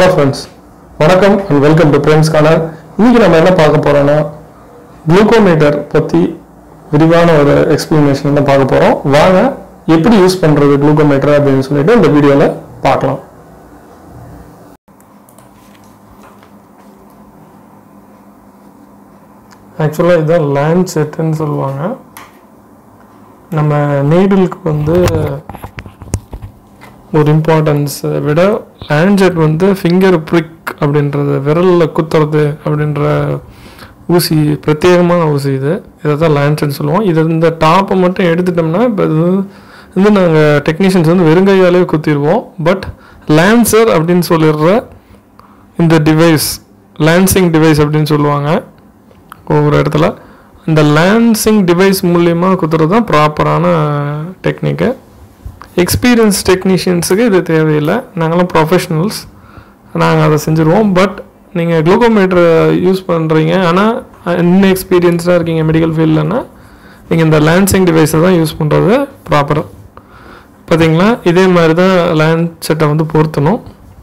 hello friends வணக்கம் and welcome to Prem's corner இன்னைக்கு நம்ம என்ன பார்க்க போறோம்னா குளுக்கோமீட்டர் பற்றி விரிவான ஒரு எக்ஸ்பிளனேஷன் தான் பார்க்க போகிறோம் வாங்க எப்படி யூஸ் பண்ணுறது குளுக்கோமீட்டர் அப்படின்னு சொல்லிட்டு இந்த வீடியோவில் பார்க்கலாம் ஆக்சுவலாக இதுதான் லேண்ட் செட்டுன்னு சொல்லுவாங்க நம்ம நீடிலுக்கு வந்து ஒரு இம்பார்ட்டன்ஸை விட லேண்ட்ஜெட் வந்து ஃபிங்கர் ப்ரிக் அப்படின்றது விரலில் குத்துறது அப்படின்ற ஊசி பிரத்யேகமான ஊசி இது இதை தான் லேண்ட்ஜெட் சொல்லுவோம் இது இந்த டாப்பை மட்டும் எடுத்துட்டோம்னா இப்போ இது வந்து நாங்கள் டெக்னீஷியன்ஸ் வந்து வெறுங்கையாலே குத்திடுவோம் பட் லேன்சர் அப்படின்னு சொல்லிடுற இந்த டிவைஸ் லேன்சிங் டிவைஸ் அப்படின்னு சொல்லுவாங்க ஒவ்வொரு இடத்துல இந்த லேன்சிங் டிவைஸ் மூலியமா குத்துறது தான் ப்ராப்பரான டெக்னிக்கு எக்ஸ்பீரியன்ஸ் டெக்னீஷியன்ஸுக்கு இது தேவையில்லை நாங்களாம் ப்ரொஃபஷனல்ஸ் நாங்கள் அதை செஞ்சுருவோம் பட் நீங்கள் குளுக்கோமீட்டர் யூஸ் பண்ணுறீங்க ஆனால் இன்னும் எக்ஸ்பீரியன்ஸ்டாக இருக்கீங்க மெடிக்கல் ஃபீல்டுலன்னா நீங்கள் இந்த லேன்சிங் டிவைஸை தான் யூஸ் பண்ணுறது ப்ராப்பராக பார்த்தீங்களா இதே மாதிரி தான் லேண்ட் செட்டை வந்து பொருத்தணும்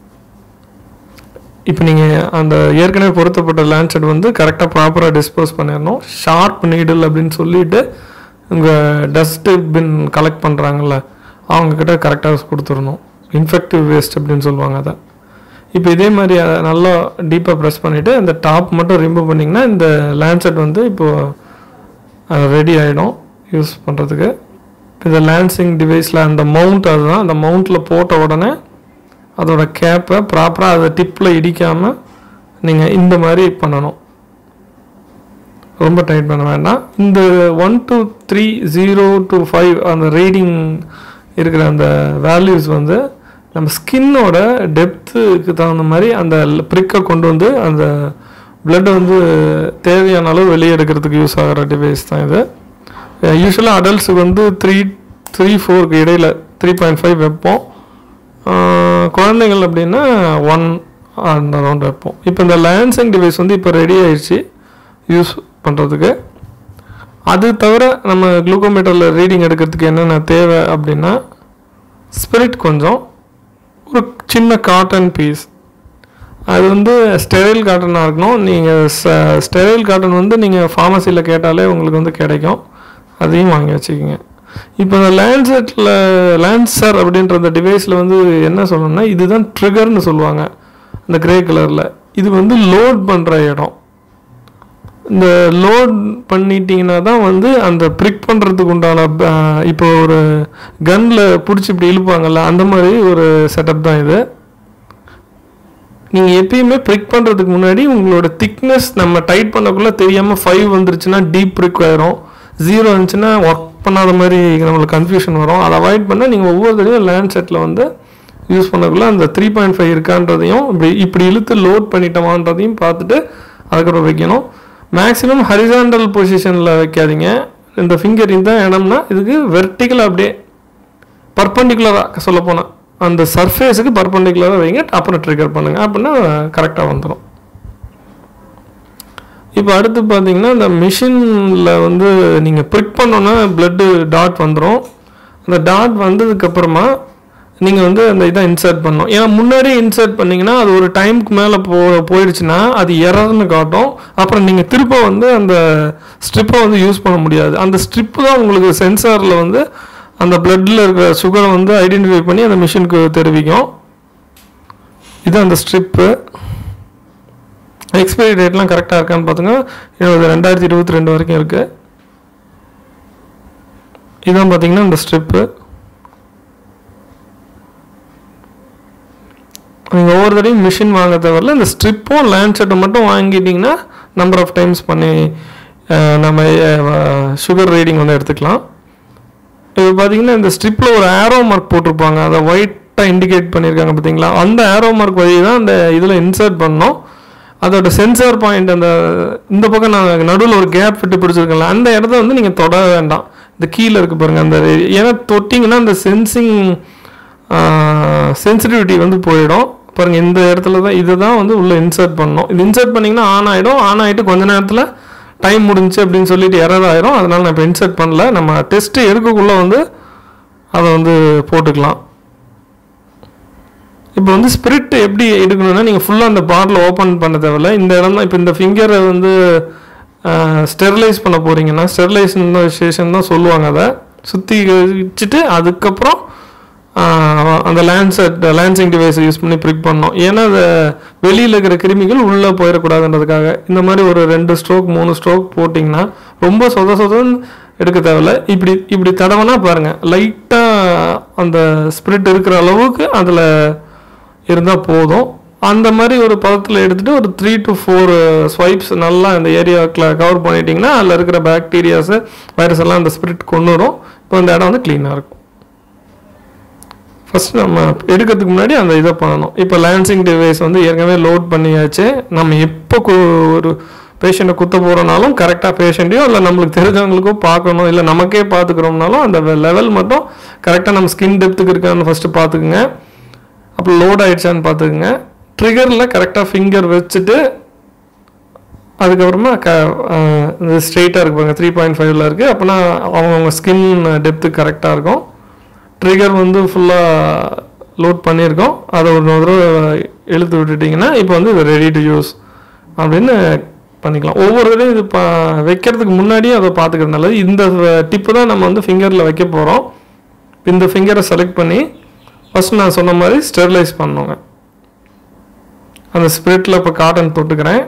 இப்போ நீங்கள் அந்த ஏற்கனவே பொருத்தப்பட்ட லேண்ட் செட் வந்து கரெக்டாக ப்ராப்பராக டிஸ்போஸ் பண்ணிடணும் ஷார்ப் நீடில் அப்படின்னு சொல்லிட்டு உங்கள் டஸ்ட்டு பின் கலெக்ட் பண்ணுறாங்கல்ல அவங்கக்கிட்ட கரெக்டாக கொடுத்துடணும் இன்ஃபெக்டிவ் வேஸ்ட் அப்படின்னு சொல்லுவாங்க அதை இப்போ இதே மாதிரி அதை நல்லா டீப்பாக ப்ரெஸ் பண்ணிவிட்டு அந்த டாப் மட்டும் ரிமூவ் பண்ணிங்கன்னா இந்த லேண்ட் செட் வந்து இப்போது ரெடி ஆகிடும் யூஸ் பண்ணுறதுக்கு இந்த லேன்சிங் டிவைஸில் அந்த மவுண்ட் அதுதான் அந்த மவுண்ட்டில் போட்ட உடனே அதோட கேப்பை ப்ராப்பராக அதை டிப்பில் இடிக்காமல் நீங்கள் இந்த மாதிரி பண்ணணும் ரொம்ப டைட் பண்ண வேண்டாம் இந்த one two three zero to five அந்த ரீடிங் இருக்கிற அந்த வேல்யூஸ் வந்து நம்ம ஸ்கின்னோட டெப்த்துக்கு தகுந்த மாதிரி அந்த ப்ரிக்கை கொண்டு வந்து அந்த பிளட் வந்து தேவையான அளவு வெளியே எடுக்கிறதுக்கு யூஸ் ஆகிற டிவைஸ் தான் இது யூஸ்வலாக அடல்ட்ஸுக்கு வந்து த்ரீ த்ரீ ஃபோருக்கு இடையில் த்ரீ பாயிண்ட் ஃபைவ் வைப்போம் குழந்தைகள் அப்படின்னா ஒன் அந்த ரவுண்ட் வைப்போம் இப்போ இந்த லேன்சிங் டிவைஸ் வந்து இப்போ ரெடி ஆயிடுச்சு யூஸ் பண்ணுறதுக்கு அது தவிர நம்ம குளுக்கோமீட்டரில் ரீடிங் எடுக்கிறதுக்கு என்னென்ன தேவை அப்படின்னா ஸ்பிரிட் கொஞ்சம் ஒரு சின்ன காட்டன் பீஸ் அது வந்து ஸ்டெரைல் காட்டனாக இருக்கணும் நீங்கள் ஸ்டெரைல் காட்டன் வந்து நீங்கள் ஃபார்மசியில் கேட்டாலே உங்களுக்கு வந்து கிடைக்கும் அதையும் வாங்கி வச்சுக்கோங்க இப்போ இந்த லேண்ட்செட்டில் லேண்ட்சர் அப்படின்ற அந்த டிவைஸில் வந்து என்ன சொல்லணும்னா இதுதான் ட்ரிகர்னு சொல்லுவாங்க இந்த கிரே கலரில் இது வந்து லோட் பண்ணுற இடம் இந்த லோட் பண்ணிட்டீங்கன்னா தான் வந்து அந்த ப்ரிக் பண்ணுறதுக்கு உண்டான இப்போ ஒரு கன்னில் பிடிச்சி இப்படி இழுப்பாங்கல்ல அந்த மாதிரி ஒரு செட்டப் தான் இது நீங்கள் எப்பயுமே ப்ரிக் பண்ணுறதுக்கு முன்னாடி உங்களோட திக்னஸ் நம்ம டைட் பண்ணக்குள்ளே தெரியாமல் ஃபைவ் வந்துருச்சுன்னா டீப் ப்ரிக் ஆயிரும் ஜீரோ இருந்துச்சுன்னா ஒர்க் பண்ணாத மாதிரி நம்மளுக்கு கன்ஃபியூஷன் வரும் அதை அவாய்ட் பண்ண நீங்கள் ஒவ்வொரு தடையும் லேண்ட் செட்டில் வந்து யூஸ் பண்ணக்குள்ள அந்த த்ரீ பாயிண்ட் ஃபைவ் இருக்கான்றதையும் இப்படி இப்படி இழுத்து லோட் பண்ணிட்டோமான்றதையும் பார்த்துட்டு அதுக்கப்புறம் வைக்கணும் மேக்ஸிமம் ஹரிசாண்டல் பொசிஷனில் வைக்காதீங்க இந்த ஃபிங்கர் இந்த இடம்னா இதுக்கு வெர்டிக்கலாக அப்படியே பர்பண்டிகுலராக சொல்ல போனால் அந்த சர்ஃபேஸுக்கு பர்பண்டிகுலராக வைங்க அப்புறம் ட்ரிகர் பண்ணுங்கள் அப்படின்னா கரெக்டாக வந்துடும் இப்போ அடுத்து பார்த்தீங்கன்னா இந்த மிஷினில் வந்து நீங்கள் ப்ரிக் பண்ணோன்னா பிளட்டு டாட் வந்துடும் அந்த டாட் வந்ததுக்கப்புறமா நீங்கள் வந்து அந்த இதை இன்சர்ட் பண்ணணும் ஏன்னா முன்னாடியே இன்சர்ட் பண்ணிங்கன்னா அது ஒரு டைமுக்கு மேலே போ போயிடுச்சுன்னா அது எரர்னு காட்டும் அப்புறம் நீங்கள் திரும்ப வந்து அந்த ஸ்ட்ரிப்பை வந்து யூஸ் பண்ண முடியாது அந்த ஸ்ட்ரிப்பு தான் உங்களுக்கு சென்சாரில் வந்து அந்த பிளட்டில் இருக்கிற சுகரை வந்து ஐடென்டிஃபை பண்ணி அந்த மிஷினுக்கு தெரிவிக்கும் இது அந்த ஸ்ட்ரிப்பு எக்ஸ்பைரி டேட்லாம் கரெக்டாக இருக்கான்னு பார்த்துங்க இது ரெண்டாயிரத்தி இருபத்தி ரெண்டு வரைக்கும் இருக்குது இதான் பார்த்தீங்கன்னா இந்த ஸ்ட்ரிப்பு நீங்கள் ஒவ்வொரு தடையும் மிஷின் வாங்க தேவையில்ல இந்த ஸ்ட்ரிப்பும் லேண்ட் செட்டும் மட்டும் வாங்கிட்டீங்கன்னா நம்பர் ஆஃப் டைம்ஸ் பண்ணி நம்ம சுகர் ரீடிங் வந்து எடுத்துக்கலாம் இப்போ பார்த்தீங்கன்னா இந்த ஸ்ட்ரிப்பில் ஒரு ஆரோ மார்க் போட்டிருப்பாங்க அதை ஒயிட்டாக இண்டிகேட் பண்ணியிருக்காங்க பார்த்தீங்களா அந்த ஆரோ மார்க் வழி தான் அந்த இதில் இன்சர்ட் பண்ணோம் அதோட சென்சார் பாயிண்ட் அந்த இந்த பக்கம் நான் நடுவில் ஒரு கேப் விட்டு பிடிச்சிருக்கேன்ல அந்த இடத்த வந்து நீங்கள் தொட வேண்டாம் இந்த கீழே இருக்கு பாருங்கள் அந்த ஏன்னா தொட்டிங்கன்னா அந்த சென்சிங் சென்சிட்டிவிட்டி வந்து போயிடும் பாருங்கள் இந்த இடத்துல தான் இதை தான் வந்து உள்ளே இன்சர்ட் பண்ணணும் இது இன்சர்ட் பண்ணிங்கன்னா ஆன் ஆகிடும் ஆன் ஆகிட்டு கொஞ்ச நேரத்தில் டைம் முடிஞ்சு அப்படின்னு சொல்லிட்டு எரர் ஆயிரும் அதனால் நான் இப்போ இன்சர்ட் பண்ணல நம்ம டெஸ்ட்டு எடுக்கக்குள்ளே வந்து அதை வந்து போட்டுக்கலாம் இப்போ வந்து ஸ்பிரிட் எப்படி எடுக்கணும்னா நீங்கள் ஃபுல்லாக அந்த பாட்டில் ஓப்பன் பண்ண தேவையில்ல இந்த இடம் தான் இப்போ இந்த ஃபிங்கரை வந்து ஸ்டெரிலைஸ் பண்ண போகிறீங்கன்னா ஸ்டெரிலைசேஷன் தான் சொல்லுவாங்க அதை சுற்றி வச்சுட்டு அதுக்கப்புறம் ஆஹ், அந்த லேன்செட் லேன்சிங் டிவைஸை யூஸ் பண்ணி ப்ரிக் பண்ணோம் ஏன்னா அது வெளியில் இருக்கிற கிருமிகள் உள்ளே போயிடக்கூடாதுன்றதுக்காக இந்த மாதிரி ஒரு ரெண்டு ஸ்ட்ரோக் மூணு ஸ்ட்ரோக் போட்டிங்கன்னா ரொம்ப சொத சொதன்னு எடுக்க தேவையில்ல இப்படி இப்படி தடவைனா பாருங்கள் லைட்டாக அந்த ஸ்பிரிட் இருக்கிற அளவுக்கு அதில் இருந்தால் போதும் அந்த மாதிரி ஒரு பதத்தில் எடுத்துகிட்டு ஒரு த்ரீ டு ஃபோர் ஸ்வைப்ஸ் நல்லா அந்த ஏரியாவில் கவர் பண்ணிட்டீங்கன்னா அதில் இருக்கிற பாக்டீரியாஸு வைரஸ் எல்லாம் அந்த ஸ்பிரிட் கொண்டு வரும் இப்போ அந்த இடம் வந்து க்ளீனாக இருக்கும் ஃபர்ஸ்ட் நம்ம எடுக்கிறதுக்கு முன்னாடி அந்த இதை பண்ணணும் இப்போ லேன்சிங் டிவைஸ் வந்து ஏற்கனவே லோட் பண்ணியாச்சு நம்ம எப்போ கு- ஒரு பேஷண்ட்டை குத்த போகிறோனாலும் கரெக்டாக பேஷண்ட்டையோ இல்லை நம்மளுக்கு தெரிஞ்சவங்களுக்கோ பார்க்கணும் இல்லை நமக்கே பார்த்துக்கிறோம்னாலும் அந்த லெவல் மட்டும் கரெக்டாக நம்ம ஸ்கின் டெப்த்துக்கு இருக்கான்னு ஃபஸ்ட்டு பார்த்துக்குங்க அப்புறம் லோட் ஆயிடுச்சான்னு பார்த்துக்குங்க ட்ரிகரில் கரெக்டாக ஃபிங்கர் வச்சுட்டு அதுக்கப்புறமா க ஸ்ட்ரெயிட்டாக இருக்கு பாருங்க த்ரீ பாயிண்ட் ஃபைவ்ல இருக்குது அப்போனா அவங்கவுங்க ஸ்கின் டெப்த்து கரெக்டாக இருக்கும் ட்ரிகர் வந்து ஃபுல்லாக லோட் பண்ணியிருக்கோம் அதை ஒரு தடவை இழுத்து விட்டுட்டிங்கன்னா இப்போ வந்து இது ரெடி டு யூஸ் அப்படின்னு பண்ணிக்கலாம் ஒவ்வொரு தடவையும் இது பா வைக்கிறதுக்கு முன்னாடியே அதை பார்த்துக்கிறது நல்லது இந்த டிப்பு தான் நம்ம வந்து ஃபிங்கரில் வைக்க போகிறோம் இந்த ஃபிங்கரை செலக்ட் பண்ணி ஃபஸ்ட் நான் சொன்ன மாதிரி ஸ்டெரிலைஸ் பண்ணோங்க அந்த ஸ்பிரிட்டில் இப்போ காட்டன் தொட்டுக்கிறேன்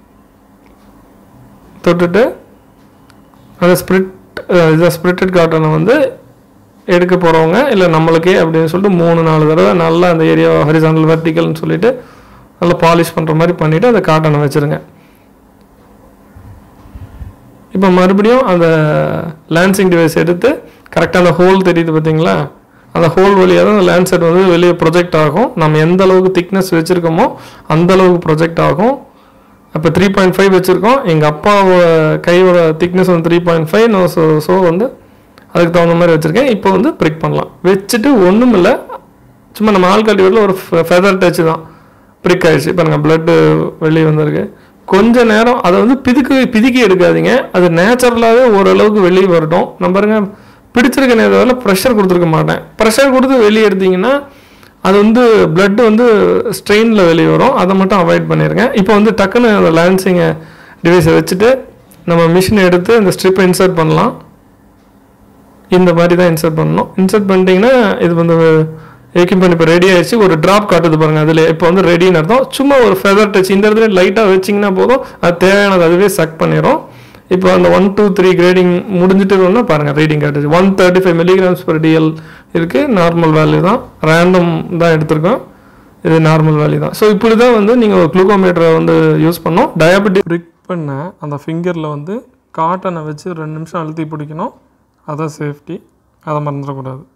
தொட்டுட்டு அந்த ஸ்பிரிட் இதை ஸ்பிரிட்டட் காட்டனை வந்து எடுக்க போகிறவங்க இல்லை நம்மளுக்கே அப்படின்னு சொல்லிட்டு மூணு நாலு தடவை நல்லா அந்த ஏரியா ஹரிசாண்டல் வெர்டிக்கல்னு சொல்லிட்டு நல்லா பாலிஷ் பண்ணுற மாதிரி பண்ணிவிட்டு அந்த காட்டனை வச்சுருங்க இப்போ மறுபடியும் அந்த லேன்சிங் டிவைஸ் எடுத்து கரெக்டாக அந்த ஹோல் தெரியுது பார்த்தீங்களா அந்த ஹோல் வழியாக தான் அந்த லேன்செட் வந்து வெளியே ப்ரொஜெக்ட் ஆகும் நம்ம எந்த அளவுக்கு திக்னஸ் வச்சுருக்கோமோ அந்த அளவுக்கு ப்ரொஜெக்ட் ஆகும் அப்போ த்ரீ பாயிண்ட் ஃபைவ் வச்சுருக்கோம் எங்கள் அப்பாவோட கையோட திக்னஸ் வந்து three point five so so வந்து அதுக்கு தகுந்த மாதிரி வச்சுருக்கேன் இப்போ வந்து ப்ரிக் பண்ணலாம் வச்சுட்டு ஒன்றும் இல்லை சும்மா நம்ம ஆள்காட்டி வரல ஒரு ஃபெதர் டச் தான் ப்ரிக் ஆயிடுச்சு பாருங்க பிளட்டு வெளியே வந்திருக்கு கொஞ்ச நேரம் அதை வந்து பிதுக்கு பிதுக்கி எடுக்காதீங்க அது நேச்சுரலாகவே ஓரளவுக்கு வெளியே வரட்டும் நம்ம பாருங்க பிடிச்சிருக்க நேரத்தில் ப்ரெஷர் கொடுத்துருக்க மாட்டேன் ப்ரெஷர் கொடுத்து வெளியே எடுத்தீங்கன்னா அது வந்து blood வந்து ஸ்ட்ரெயினில் வெளியே வரும் அதை மட்டும் அவாய்ட் பண்ணிடுங்க இப்போ வந்து டக்குன்னு அந்த லேன்சிங்கை டிவைஸை வச்சுட்டு நம்ம மிஷினை எடுத்து அந்த ஸ்ட்ரிப்பை இன்சர்ட் பண்ணலாம் இந்த மாதிரி தான் இன்சர்ட் பண்ணணும் இன்சர்ட் பண்ணிட்டீங்கன்னா இது வந்து எக்யூப்மெண்ட் இப்போ ரெடி ஆயிடுச்சு ஒரு டிராப் காட்டுது பாருங்க அதில் இப்போ வந்து ரெடின்னு அர்த்தம் சும்மா ஒரு ஃபெதர் டச் இந்த இடத்துல லைட்டாக வச்சிங்கன்னா போதும் அது தேவையானது அதுவே சக் பண்ணிடும் இப்போ அந்த ஒன் டூ த்ரீ கிரேடிங் முடிஞ்சிட்டு பாருங்க ரீடிங் காட்டுச்சு one thirty five milligrams per DL இருக்குது நார்மல் வேல்யூ தான் ரேண்டம் தான் எடுத்திருக்கோம் இது நார்மல் வேல்யூ தான் ஸோ இப்படி தான் வந்து நீங்கள் குளுக்கோமீட்டரை வந்து யூஸ் பண்ணோம் டயபெட்டிக் ப்ரிக் பண்ண அந்த ஃபிங்கரில் வந்து காட்டனை வச்சு ரெண்டு நிமிஷம் அழுத்தி பிடிக்கணும் அதான் சேஃப்டி அதை மறந்துடக்கூடாது